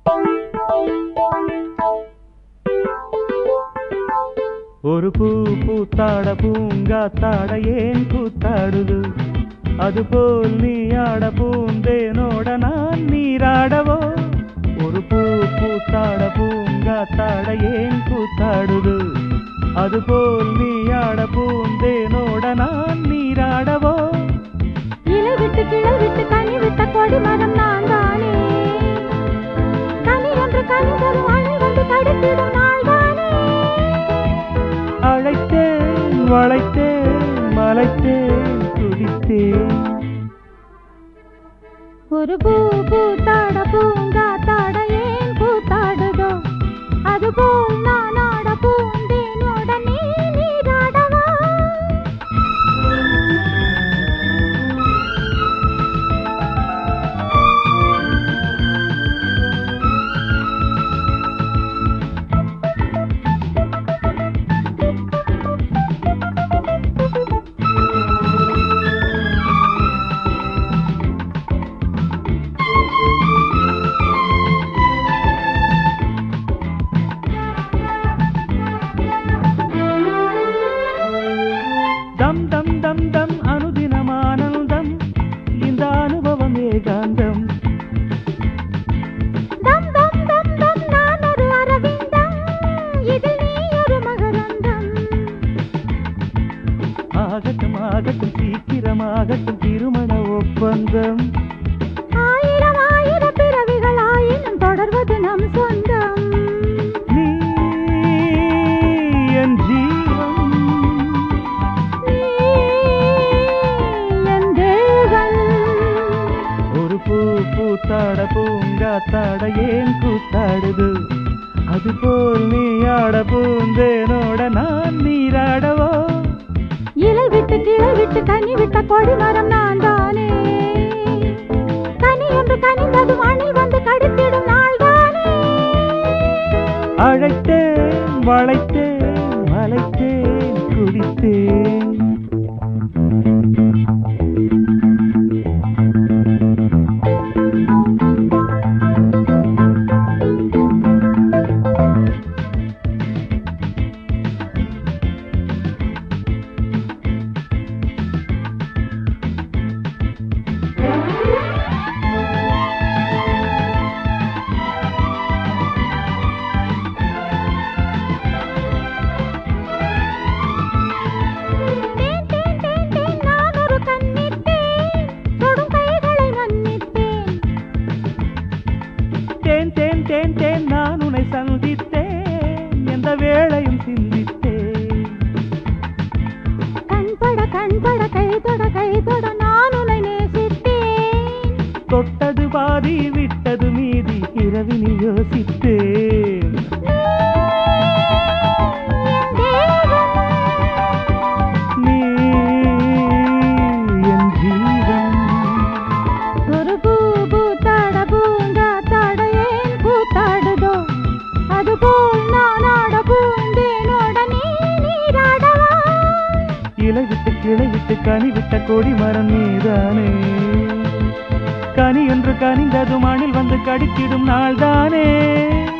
ஒரு பூ பூத்தாட பூங்காத்தாட ஏன் கூத்தாடுது அதுபோல் நீ ஆட பூந்தேனோட நான் நீராடவோ ஒரு பூ பூத்தாட பூங்காத்தாட ஏன் கூத்தாடுது அதுபோல் நீ ஆட பூந்தேனோட நான் நீராடவோ இலை விட்டு கிளை விட்டு கனி விட்ட கொடி மரம் நான் தானே கனி ஒன்று கனிந்ததும் அணை வந்து கடித்திடும் நாள் தானே அழைத்தேன் வளைத்தேன் மலைத்தேன் துடித்தேன் ஒரு பூ பூத்தாட பூங்காத்தாட ஏன் பூத்தாடுதோ அதுபோல் நான் ஆட பூந்தேனோட நீ நீராடவா தம் தம் தம் தம் அனுதினம் ஆனந்தம் இந்த அனுபவம் ஏகாந்தம் தம் தம் தம் தம் நான் ஒரு அரவிந்தம் இதில் நீ ஒரு மகரந்தம் ஆகட்டும் ஆகட்டும் சீக்கிரமாகட்டும் திருமண ஒப்பந்தம் ஆயிரம் ஆயிரம் பிறவிகள் ஆயினும் தொடர்வது நம் சொந்தம் நீ என் ஜீவன் நீ என் தேவன் ஒரு பூ பூத்தாட பூங்காத்தாட ஏன் கூத்தாடுது அதுபோல் நீ ஆட பூந்தேனோட நான் நீராடவோ இலை விட்டு கிளை விட்டு கனி விட்ட கொடி மரம் நான் தானே கனி ஒன்று கனிந்ததும் அணில் வந்து கடித்திடும் நாள் தானே அழைத்தேன் வளைத்தேன் மலைத்தேன் குடித்தேன் தேன் தேன் தேன் தேன் நான் ஒரு கன்னித்தேன் தொடும் கைகளை மன்னித்தேன் தேன் தேன் தேன் தேன் நான் உன்னை சந்தித்தேன் எந்த வேளையும் சிந்தித்தேன் கண்பட கண்பட கைதொட கைதொட நான் உன்னை நேசித்தேன் தொட்டது பாதி விட்டது மீதி இரவினி யோசித்தேன் என் தேவன் நீ என் ஜீவன் ஒரு பூ பூத்தாட பூங்காத்தாட ஏன் கூத்தாடுதோ அதுபோல் நான் ஆட பூந்தேனோட நீ நீராடவா இலை விட்டு கிளை விட்டு கனி விட்ட கொடி மரம் நீதானே கனி என்று கனிந்தது மணில் வந்து கடித்திடும் நாள்தானே